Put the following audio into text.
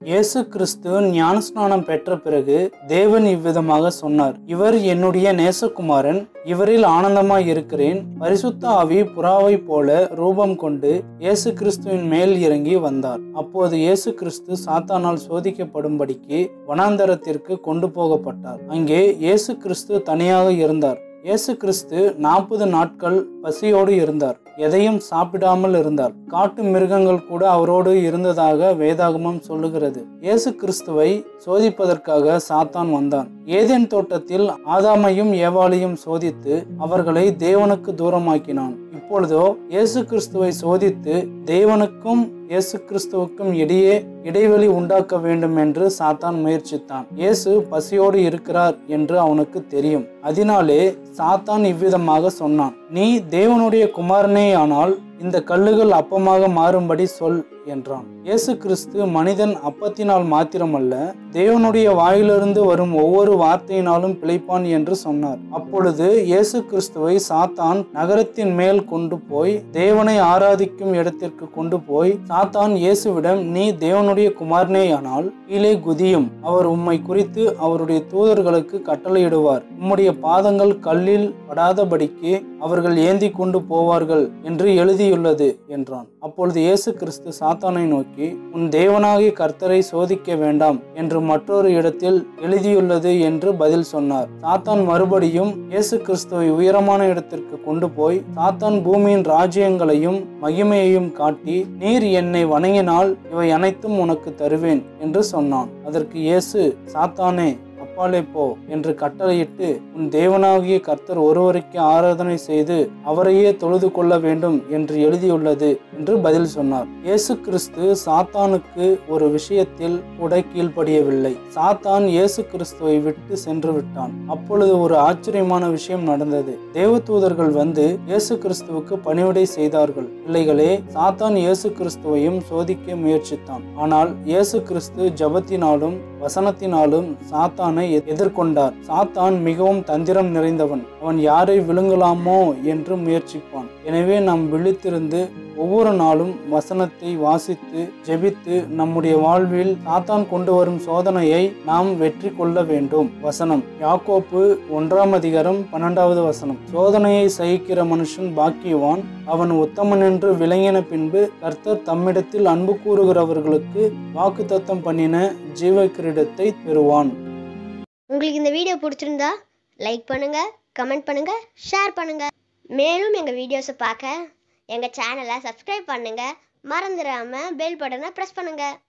இயேசு கிறிஸ்து ஞானஸ்நானம் பெற்ற பிறகு தேவன் இவ்விதமாக சொன்னார் இவர் என்னுடைய நேசகுமாரன் இவரில் ஆனந்தமாய் இருக்கிறேன் பரிசுத்த ஆவி புறாவை போல ரூபம் கொண்டு இயேசு கிறிஸ்துவின் மேல் இறங்கி வந்தார் அப்போது இயேசு கிறிஸ்து சாத்தானால் சோதிக்கப்படும்படிக்கு வனாந்தரத்திற்கு கொண்டு போகப்பட்டார் அங்கே இயேசு கிறிஸ்து தனியாக இருந்தார் இயேசு கிறிஸ்து நாற்பது நாட்கள் பசியோடு இருந்தார் எதையும் சாப்பிடாமல் இருந்தார் காட்டு மிருகங்கள் கூட அவரோடு இருந்ததாக வேதாகமம் சொல்லுகிறது இயேசு கிறிஸ்துவை சோதிப்பதற்காக சாத்தான் வந்தான் ஏதேன் தோட்டத்தில் ஆதாமையும் ஏவாளையும் சோதித்து அவர்களை தேவனுக்கு தூரமாக்கினான் இப்பொழுதோ இயேசு கிறிஸ்துவை சோதித்து தேவனுக்கும் இயேசு கிறிஸ்துவுக்கும் இடையே இடைவெளி உண்டாக்க வேண்டும் என்று சாத்தான் முயற்சித்தான் இயேசு பசியோடு இருக்கிறார் என்று அவனுக்கு தெரியும் அதனாலே சாத்தான் இவ்விதமாக சொன்னான் நீ தேவனுடைய குமாரனே ஆனால் இந்த கல்லுகள் அப்பமாக மாறும்படி சொல் என்றான் இயேசு கிறிஸ்து மனிதன் அப்பத்தினால் மாத்திரமல்ல தேவனுடைய வாயிலிருந்து வரும் ஒவ்வொரு வார்த்தையினாலும் பிழைப்பான் என்று சொன்னார் அப்பொழுது இயேசு கிறிஸ்துவை சாத்தான் நகரத்தின் மேல் கொண்டு போய் தேவனை ஆராதிக்கும் இடத்திற்கு கொண்டு போய் சாத்தான் இயேசுவிடம் நீ தேவனுடைய குமாரனேயானால் கீழே குதியும் அவர் உம்மை குறித்து அவருடைய தூதர்களுக்கு கட்டளையிடுவார் உம்முடைய பாதங்கள் கல்லில் படாதபடிக்கு அவர்கள் ஏந்தி கொண்டு போவார்கள் என்று எழுதியுள்ளது என்றான் அப்பொழுது இயேசு கிறிஸ்து சாத்தானை நோக்கி உன் தேவனாகிய கர்த்தரை சோதிக்க வேண்டாம் என்று மற்றொரு இடத்தில் எழுதியுள்ளது என்று பதில் சொன்னார் சாத்தான் மறுபடியும் இயேசு கிறிஸ்துவை உயரமான இடத்திற்கு கொண்டு போய் சாத்தான் பூமியின் ராஜ்யங்களையும் மகிமையையும் காட்டி நீர் என்னை வணங்கினால் இவை அனைத்தும் உனக்கு தருவேன் என்று சொன்னான் அதற்கு இயேசு சாத்தானே அப்பாலே போ என்று கட்டளையிட்டு உன் தேவனாகிய கர்த்தர் ஒருவருக்கு ஆராதனை செய்து அவரையே தொழுது கொள்ள வேண்டும் என்று எழுதியுள்ளது என்று பதில் சொன்னார் இயேசு கிறிஸ்து சாத்தானுக்கு ஒரு விஷயத்தில் கூட கீழ்ப்படியவில்லை சாத்தான் இயேசு கிறிஸ்துவை விட்டு சென்று விட்டான் அப்பொழுது ஒரு ஆச்சரியமான விஷயம் நடந்தது தேவதூதர்கள் வந்து இயேசு கிறிஸ்துவுக்கு பணிவிடை செய்தார்கள் பிள்ளைகளே சாத்தான் இயேசு கிறிஸ்துவையும் சோதிக்க முயற்சித்தான் ஆனால் இயேசு கிறிஸ்து ஜபத்தினாலும் வசனத்தினாலும் சாத்தானை எதிர்கொண்டார் சாத்தான் மிகவும் தந்திரம் நிறைந்தவன் அவன் யாரை விழுங்கலாமோ என்று முயற்சிப்பான் எனவே நாம் விழித்திருந்து ஒவ்வொரு நாளும் வசனத்தை வாசித்து ஜெபித்து நம்முடைய வாழ்வில் சாத்தான் கொண்டு வரும் சோதனையை நாம் வெற்றி கொள்ள வேண்டும் வசனம் யாக்கோப்பு ஒன்றாம் அதிகாரம் பன்னெண்டாவது வசனம் சோதனையை சகிக்கிற மனுஷன் பாக்கியவான் அவன் உத்தமன் என்று விளங்கின பின்பு கர்த்தர் தம்மிடத்தில் அன்பு கூறுகிறவர்களுக்கு வாக்குத்தத்தம் பண்ணின ஜீவ கிரீடத்தை பெறுவான் உங்களுக்கு இந்த வீடியோ பிடிச்சிருந்தா லைக் பண்ணுங்க கமெண்ட் பண்ணுங்க ஷேர் பண்ணுங்க மேலும் எங்கள் வீடியோஸை பார்க்க எங்கள் சேனலை சப்ஸ்கிரைப் பண்ணுங்க மறந்துடாம பெல் பட்டனை ப்ரெஸ் பண்ணுங்க